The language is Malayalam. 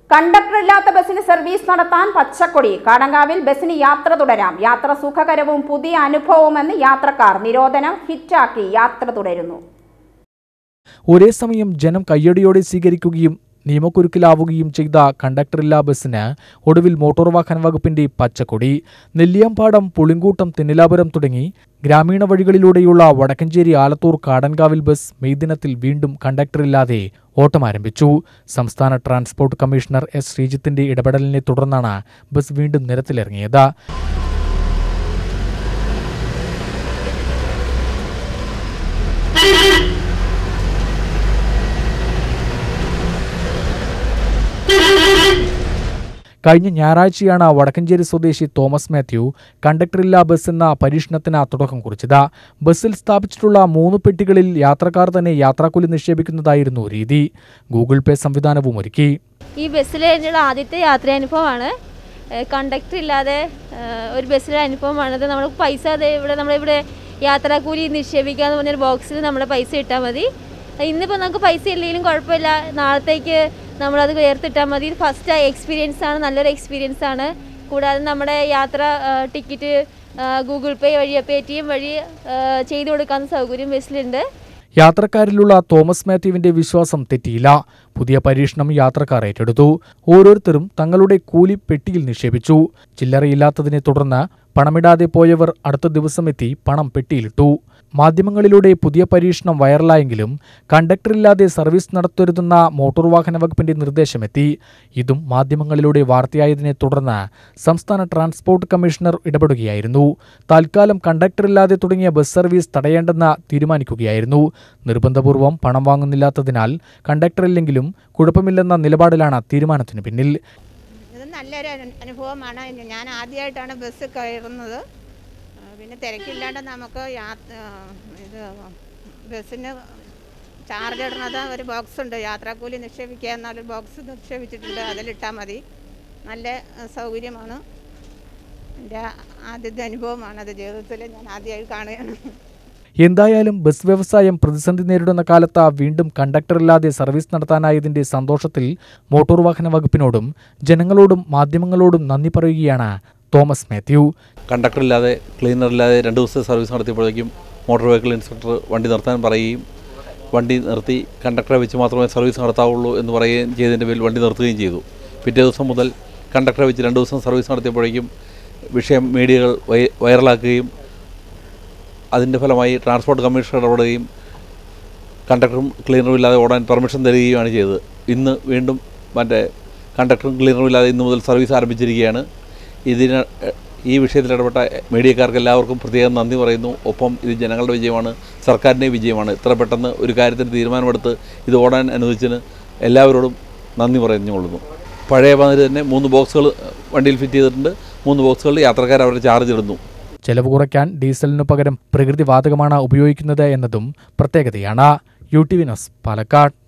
കണ്ടക്ടറില്ലാത്ത ബസ്സിന് സർവീസ് നടത്താൻ പച്ചക്കൊടി കാടങ്കാവിൽ ബസ്സിന് യാത്ര തുടരാം യാത്ര സുഖകരവും പുതിയ അനുഭവവുമെന്ന് യാത്രക്കാർ നിരോധനം ഹിറ്റാക്കി യാത്ര തുടരുന്നു ഒരേ സമയം ജനം കയ്യടിയോടെ സ്വീകരിക്കുകയും നിയമക്കുരുക്കിലാവുകയും ചെയ്ത കണ്ടക്ടറില്ലാ ബസ്സിന് ഒടുവിൽ മോട്ടോർ വാഹന വകുപ്പിന്റെ പച്ചക്കൊടി നെല്ലിയാമ്പാടം പുളിങ്കൂട്ടം തെന്നിലാപുരം തുടങ്ങി ഗ്രാമീണ വഴികളിലൂടെയുള്ള വടക്കഞ്ചേരി ആലത്തൂർ കാടൻകാവിൽ ബസ് മെയ് ദിനത്തിൽ വീണ്ടും കണ്ടക്ടറില്ലാതെ ഓട്ടം ആരംഭിച്ചു സംസ്ഥാന ട്രാൻസ്പോർട്ട് കമ്മീഷണർ എസ് ശ്രീജിത്തിന്റെ ഇടപെടലിനെ തുടർന്നാണ് ബസ് വീണ്ടും നിരത്തിലിറങ്ങിയത് കഴിഞ്ഞ ഞായറാഴ്ചയാണ് വടക്കഞ്ചേരി സ്വദേശി തോമസ് മാത്യു കണ്ടക്ടറില്ലാ ബസ് എന്ന പരീക്ഷണത്തിന് തുടക്കം കുറിച്ചത് ബസ്സിൽ സ്ഥാപിച്ചിട്ടുള്ള മൂന്ന് പെട്ടികളിൽ യാത്രക്കാർ തന്നെ യാത്രാക്കൂലി നിക്ഷേപിക്കുന്നതായിരുന്നു രീതി ഗൂഗിൾ പേ സംവിധാനവും ഒരുക്കി ഈ ബസ്സിൽ എന്നുള്ള ആദ്യത്തെ യാത്രാനുഭവമാണ് കണ്ടക്ടർ ഇല്ലാതെ ഏഹ്, ഒരു ബസ്സിലെ അനുഭവമാണത് നമ്മൾ പൈസ ദേ ഇവിടെ നമ്മളിവിടെ യാത്രാക്കൂലി നിക്ഷേപിക്കുക എന്ന് പറഞ്ഞൊരു ബോക്സിൽ നമ്മുടെ പൈസ ഇട്ടാൽ മതി ഇന്നിപ്പോൾ നമുക്ക് പൈസ ഇല്ലെങ്കിലും കുഴപ്പമില്ല നാളത്തേക്ക് നമ്മളത് വേർത്തിട്ടാൽ മതി ഇത് ഫസ്റ്റ് എക്സ്പീരിയൻസ് ആണ് നല്ലൊരു എക്സ്പീരിയൻസ് ആണ് കൂടാതെ നമ്മുടെ യാത്ര ടിക്കറ്റ് ഗൂഗിൾ പേ വഴി പേ ടി എം വഴി ഏഹ്, ചെയ്തു കൊടുക്കാവുന്ന സൗകര്യം ബസ്സിലുണ്ട് യാത്രക്കാരിലുള്ള തോമസ് മാത്യുവിന്റെ വിശ്വാസം തെറ്റിയില്ല പുതിയ പരീക്ഷണം യാത്രക്കാർ ഏറ്റെടുത്തു ഓരോരുത്തരും തങ്ങളുടെ കൂലി പെട്ടിയിൽ നിക്ഷേപിച്ചു ചില്ലറയില്ലാത്തതിനെ തുടർന്ന് പണമിടാതെ പോയവർ അടുത്ത ദിവസം എത്തി പണം പെട്ടിയിലിട്ടു മാധ്യമങ്ങളിലൂടെ പുതിയ പരീക്ഷണം വൈറലായെങ്കിലും കണ്ടക്ടറില്ലാതെ സർവീസ് നടത്തരുതെന്ന മോട്ടോർ വാഹന വകുപ്പിന്റെ നിർദ്ദേശമെത്തി ഇതും മാധ്യമങ്ങളിലൂടെ വാർത്തയായതിനെ തുടർന്ന് സംസ്ഥാന ട്രാൻസ്പോർട്ട് കമ്മീഷണർ ഇടപെടുകയായിരുന്നു തൽക്കാലം കണ്ടക്ടറില്ലാതെ തുടങ്ങിയ ബസ് സർവീസ് തടയേണ്ടെന്ന് തീരുമാനിക്കുകയായിരുന്നു നിർബന്ധപൂർവ്വം പണം വാങ്ങുന്നില്ലാത്തതിനാൽ കണ്ടക്ടറില്ലെങ്കിലും കുഴപ്പമില്ലെന്ന നിലപാടിലാണ് തീരുമാനത്തിനു പിന്നിൽ ഇത് നല്ലൊരു അനു- അനുഭവമാണ് ഞാൻ ആദ്യമായിട്ടാണ് ബസ് കയറുന്നത് ആ, പിന്നെ തിരക്കില്ലാണ്ട് നമുക്ക് യാത്ര ഇത് ബസ്സിന് ചാർജ് ഇടുന്നത് ഒരു ബോക്സ് ഉണ്ട് യാത്രാക്കൂലി നിക്ഷേപിക്കുക എന്നൊരു ബോക്സ് നിക്ഷേപിച്ചിട്ടുണ്ട് അതിലിട്ടാൽ മതി നല്ല ആ, സൗകര്യമാണ് എൻ്റെ ആദ്യത്തെ അനുഭവമാണ് അത് ജീവിതത്തിൽ ഞാൻ ആദ്യമായി കാണുകയാണ് എന്തായാലും ബസ് വ്യവസായം പ്രതിസന്ധി നേരിടുന്ന കാലത്ത് വീണ്ടും കണ്ടക്ടറില്ലാതെ സർവീസ് നടത്താനായതിന്റെ സന്തോഷത്തിൽ മോട്ടോർ വാഹന വകുപ്പിനോടും ജനങ്ങളോടും മാധ്യമങ്ങളോടും നന്ദി പറയുകയാണ് തോമസ് മാത്യു കണ്ടക്ടറില്ലാതെ ക്ലീനറില്ലാതെ രണ്ട് ദിവസത്തെ സർവീസ് നടത്തിയപ്പോഴേക്കും മോട്ടോർ വെഹിക്കിൾ ഇൻസ്പെക്ടർ വണ്ടി നിർത്താൻ പറയുകയും വണ്ടി നിർത്തി കണ്ടക്ടറെ വെച്ച് മാത്രമേ സർവീസ് നടത്താവുള്ളൂ എന്ന് പറയുകയും ചെയ്തതിൻ്റെ പേരിൽ വണ്ടി നിർത്തുകയും ചെയ്തു പിറ്റേ ദിവസം മുതൽ കണ്ടക്ടറെ വെച്ച് രണ്ട് ദിവസം സർവീസ് നടത്തിയപ്പോഴേക്കും വിഷയം മീഡിയകൾ വൈ- വൈറലാക്കുകയും അതിൻ്റെ ഫലമായി ട്രാൻസ്പോർട്ട് കമ്മീഷണർ ഇടപെടുകയും കണ്ടക്ടറും ക്ലീനറും ഇല്ലാതെ ഓടാൻ പെർമിഷൻ തരികയുമാണ് ചെയ്തത് ഇന്ന് വീണ്ടും മറ്റേ കണ്ടക്ടറും ക്ലീനറും ഇല്ലാതെ ഇന്ന് മുതൽ സർവീസ് ആരംഭിച്ചിരിക്കുകയാണ് ഇതിന് എ, ഈ വിഷയത്തിൽ ഇടപെട്ട മീഡിയക്കാർക്ക് എല്ലാവർക്കും പ്രത്യേകം നന്ദി പറയുന്നു ഒപ്പം ഇത് ജനങ്ങളുടെ വിജയമാണ് സർക്കാരിൻ്റെ വിജയമാണ് ഇത്ര പെട്ടെന്ന് ഒരു കാര്യത്തിന് തീരുമാനമെടുത്ത് ഇത് ഓടാൻ അനുവദിച്ചതിന് എല്ലാവരോടും നന്ദി പറഞ്ഞുകൊള്ളുന്നു പഴയ മാതിരി തന്നെ മൂന്ന് ബോക്സുകൾ വണ്ടിയിൽ ഫിറ്റ് ചെയ്തിട്ടുണ്ട് മൂന്ന് ബോക്സുകളിൽ യാത്രക്കാർ അവരുടെ ചാർജ് ഇടുന്നു ചെലവ് കുറയ്ക്കാൻ ഡീസലിനു പകരം പ്രകൃതിവാതകമാണ് ഉപയോഗിക്കുന്നത് എന്നതും പ്രത്യേകതയാണ് U T V news Palakkad